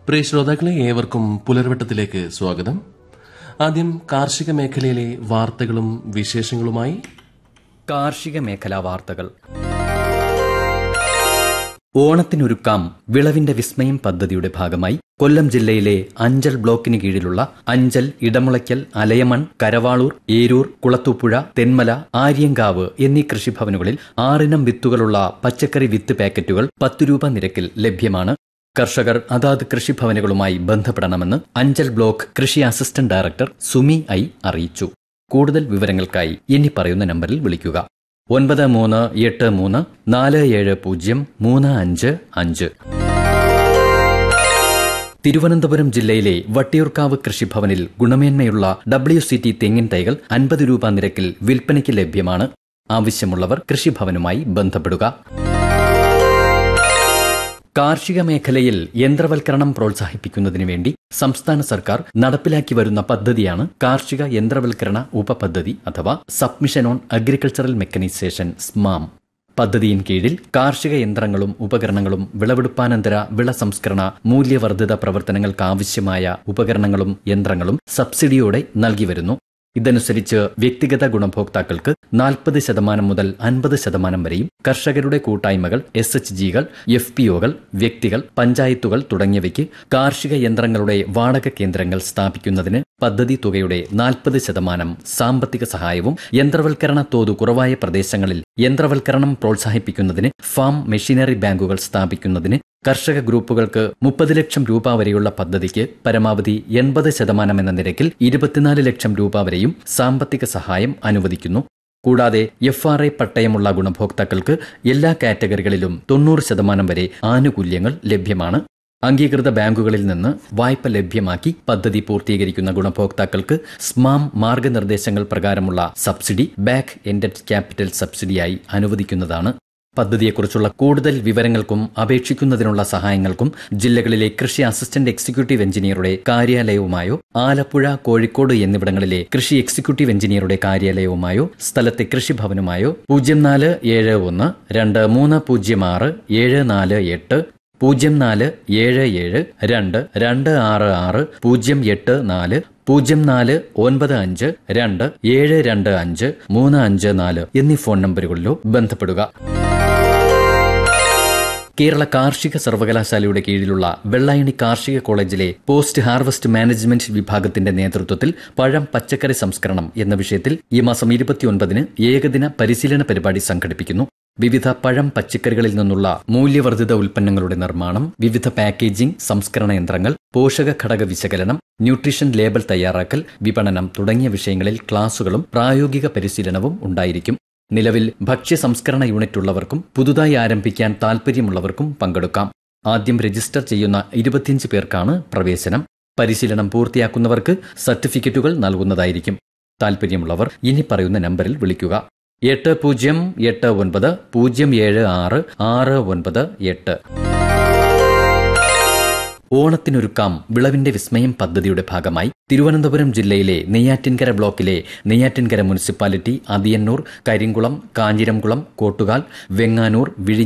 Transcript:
പ്രിയ ശ്രോതാക്കളെ ഏവർക്കും പുലർവട്ടത്തിലേക്ക് സ്വാഗതം ആദ്യം കാർഷിക മേഖലയിലെ വാർത്തകളും വിശേഷങ്ങളുമായി കാർഷിക മേഖലാ വാർത്തകൾ ഓണത്തിനൊരുക്കാം വിളവിന്റെ വിസ്മയം പദ്ധതിയുടെ ഭാഗമായി കൊല്ലം ജില്ലയിലെ അഞ്ചൽ ബ്ലോക്കിന് കീഴിലുള്ള അഞ്ചൽ ഇടമുളയ്ക്കൽ അലയമൺ കരവാളൂർ ഏരൂർ കുളത്തൂപ്പുഴ തെന്മല ആര്യങ്കാവ് എന്നീ കൃഷിഭവനുകളിൽ ആറിനം വിത്തുകളുള്ള പച്ചക്കറി വിത്ത് പാക്കറ്റുകൾ പത്ത് രൂപ നിരക്കിൽ ലഭ്യമാണ് കർഷകർ അതാത് കൃഷിഭവനുകളുമായി ബന്ധപ്പെടണമെന്ന് അഞ്ചൽ ബ്ലോക്ക് കൃഷി അസിസ്റ്റന്റ് ഡയറക്ടർ സുമി ഐ അറിയിച്ചു കൂടുതൽ വിവരങ്ങൾക്കായി ഇനി പറയുന്ന നമ്പറിൽ വിളിക്കുക ഒൻപത് മൂന്ന് എട്ട് മൂന്ന് നാല് ഏഴ് പൂജ്യം മൂന്ന് അഞ്ച് അഞ്ച് തിരുവനന്തപുരം ജില്ലയിലെ വട്ടിയൂർക്കാവ് കൃഷിഭവനിൽ ഗുണമേന്മയുള്ള ഡബ്ല്യു സി ടി തെങ്ങിൻ തൈകൾ അൻപത് രൂപ നിരക്കിൽ വിൽപ്പനയ്ക്ക് ലഭ്യമാണ് ആവശ്യമുള്ളവർ കൃഷിഭവനുമായി ബന്ധപ്പെടുക കാർഷിക മേഖലയിൽ യന്ത്രവൽക്കരണം പ്രോത്സാഹിപ്പിക്കുന്നതിന് വേണ്ടി സംസ്ഥാന സർക്കാർ നടപ്പിലാക്കി വരുന്ന പദ്ധതിയാണ് കാർഷിക യന്ത്രവൽക്കരണ ഉപപദ്ധതി അഥവാ submission on agricultural mechanisation SMAM പദ്ധതിയിൻ കീഴിൽ കാർഷിക യന്ത്രങ്ങളും ഉപകരണങ്ങളും വിളവെടുപ്പാനന്തര വിള സംസ്കരണ മൂല്യവർദ്ധിത പ്രവർത്തനങ്ങൾക്കാവശ്യമായ ഉപകരണങ്ങളും യന്ത്രങ്ങളും സബ്സിഡിയോടെ നൽകി വരുന്നു ഇതനുസരിച്ച് വ്യക്തിഗത ഗുണഭോക്താക്കൾക്ക് നാൽപ്പത് ശതമാനം മുതൽ അൻപത് ശതമാനം വരെയും കർഷകരുടെ കൂട്ടായ്മകൾ എസ് എച്ച് ജികൾ എഫ് പി ഒകൾ വ്യക്തികൾ പഞ്ചായത്തുകൾ തുടങ്ങിയവയ്ക്ക് കാർഷിക യന്ത്രങ്ങളുടെ വാടക കേന്ദ്രങ്ങൾ സ്ഥാപിക്കുന്നതിന് പദ്ധതി തുകയുടെ നാൽപ്പത് ശതമാനം സാമ്പത്തിക സഹായവും യന്ത്രവൽക്കരണ തോത് കുറവായ പ്രദേശങ്ങളിൽ യന്ത്രവൽക്കരണം പ്രോത്സാഹിപ്പിക്കുന്നതിന് ഫാം മെഷീനറി ബാങ്കുകൾ സ്ഥാപിക്കുന്നതിന് കർഷക ഗ്രൂപ്പുകൾക്ക് മുപ്പത് ലക്ഷം രൂപ വരെയുള്ള പദ്ധതിക്ക് പരമാവധി എൺപത് ശതമാനം എന്ന നിരക്കിൽ ഇരുപത്തിനാല് ലക്ഷം രൂപ വരെയും സാമ്പത്തിക സഹായം അനുവദിക്കുന്നു കൂടാതെ എഫ് ആർ ഐ പട്ടയമുള്ള ഗുണഭോക്താക്കൾക്ക് എല്ലാ കാറ്റഗറികളിലും തൊണ്ണൂറ് ശതമാനം വരെ ആനുകൂല്യങ്ങൾ ലഭ്യമാണ് അംഗീകൃത ബാങ്കുകളിൽ നിന്ന് വായ്പ ലഭ്യമാക്കി പദ്ധതി പൂർത്തീകരിക്കുന്ന ഗുണഭോക്താക്കൾക്ക് സ്മാം മാർഗനിർദ്ദേശങ്ങൾ പ്രകാരമുള്ള സബ്സിഡി ബാക്ക് എൻഡഡ് ക്യാപിറ്റൽ സബ്സിഡിയായി അനുവദിക്കുന്നതാണ് പദ്ധതിയെക്കുറിച്ചുള്ള കൂടുതൽ വിവരങ്ങൾക്കും അപേക്ഷിക്കുന്നതിനുള്ള സഹായങ്ങൾക്കും ജില്ലകളിലെ കൃഷി അസിസ്റ്റന്റ് എക്സിക്യൂട്ടീവ് എഞ്ചിനീയറുടെ കാര്യാലയവുമായോ ആലപ്പുഴ കോഴിക്കോട് എന്നിവിടങ്ങളിലെ കൃഷി എക്സിക്യൂട്ടീവ് എഞ്ചിനീയറുടെ കാര്യാലയവുമായോ സ്ഥലത്തെ കൃഷിഭവനുമായോ പൂജ്യം നാല് ഏഴ് ഒന്ന് രണ്ട് മൂന്ന് പൂജ്യം ആറ് ഏഴ് നാല് എട്ട് പൂജ്യം നാല് ഏഴ് ഏഴ് രണ്ട് രണ്ട് ആറ് ആറ് പൂജ്യം എട്ട് നാല് പൂജ്യം നാല് ഒൻപത് അഞ്ച് രണ്ട് ഏഴ് രണ്ട് അഞ്ച് മൂന്ന് അഞ്ച് നാല് എന്നീ ഫോൺ നമ്പറുകളിലോ ബന്ധപ്പെടുക കേരള കാർഷിക സർവകലാശാലയുടെ കീഴിലുള്ള വെള്ളായണി കാർഷിക കോളേജിലെ പോസ്റ്റ് ഹാർവസ്റ്റ് മാനേജ്മെന്റ് വിഭാഗത്തിന്റെ നേതൃത്വത്തിൽ പഴം പച്ചക്കറി സംസ്കരണം എന്ന വിഷയത്തിൽ ഈ മാസം ഇരുപത്തിയൊൻപതിന് ഏകദിന പരിശീലന പരിപാടി സംഘടിപ്പിക്കുന്നു വിവിധ പഴം പച്ചക്കറികളിൽ നിന്നുള്ള മൂല്യവർദ്ധിത ഉൽപ്പന്നങ്ങളുടെ നിർമ്മാണം വിവിധ പാക്കേജിംഗ് സംസ്കരണ യന്ത്രങ്ങൾ പോഷക ഘടക വിശകലനം ന്യൂട്രീഷൻ ലേബൽ തയ്യാറാക്കൽ വിപണനം തുടങ്ങിയ വിഷയങ്ങളിൽ ക്ലാസുകളും പ്രായോഗിക പരിശീലനവും ഉണ്ടായിരിക്കും നിലവിൽ ഭക്ഷ്യ സംസ്കരണ യൂണിറ്റ് ഉള്ളവർക്കും പുതുതായി ആരംഭിക്കാൻ താൽപ്പര്യമുള്ളവർക്കും പങ്കെടുക്കാം ആദ്യം രജിസ്റ്റർ ചെയ്യുന്ന ഇരുപത്തിയഞ്ച് പേർക്കാണ് പ്രവേശനം പരിശീലനം പൂർത്തിയാക്കുന്നവർക്ക് സർട്ടിഫിക്കറ്റുകൾ നൽകുന്നതായിരിക്കും താൽപ്പര്യമുള്ളവർ ഇനി പറയുന്ന നമ്പറിൽ വിളിക്കുക എട്ട് പൂജ്യം എട്ട് ഒൻപത് പൂജ്യം ഏഴ് ആറ് ആറ് ഒൻപത് എട്ട് ഓണത്തിനൊരുക്കാം വിളവിന്റെ വിസ്മയം പദ്ധതിയുടെ ഭാഗമായി തിരുവനന്തപുരം ജില്ലയിലെ നെയ്യാറ്റിൻകര ബ്ലോക്കിലെ നെയ്യാറ്റിൻകര മുനിസിപ്പാലിറ്റി അതിയന്നൂർ കരിങ്കുളം കാഞ്ഞിരംകുളം കോട്ടുകാൽ വെങ്ങാനൂർ വിഴി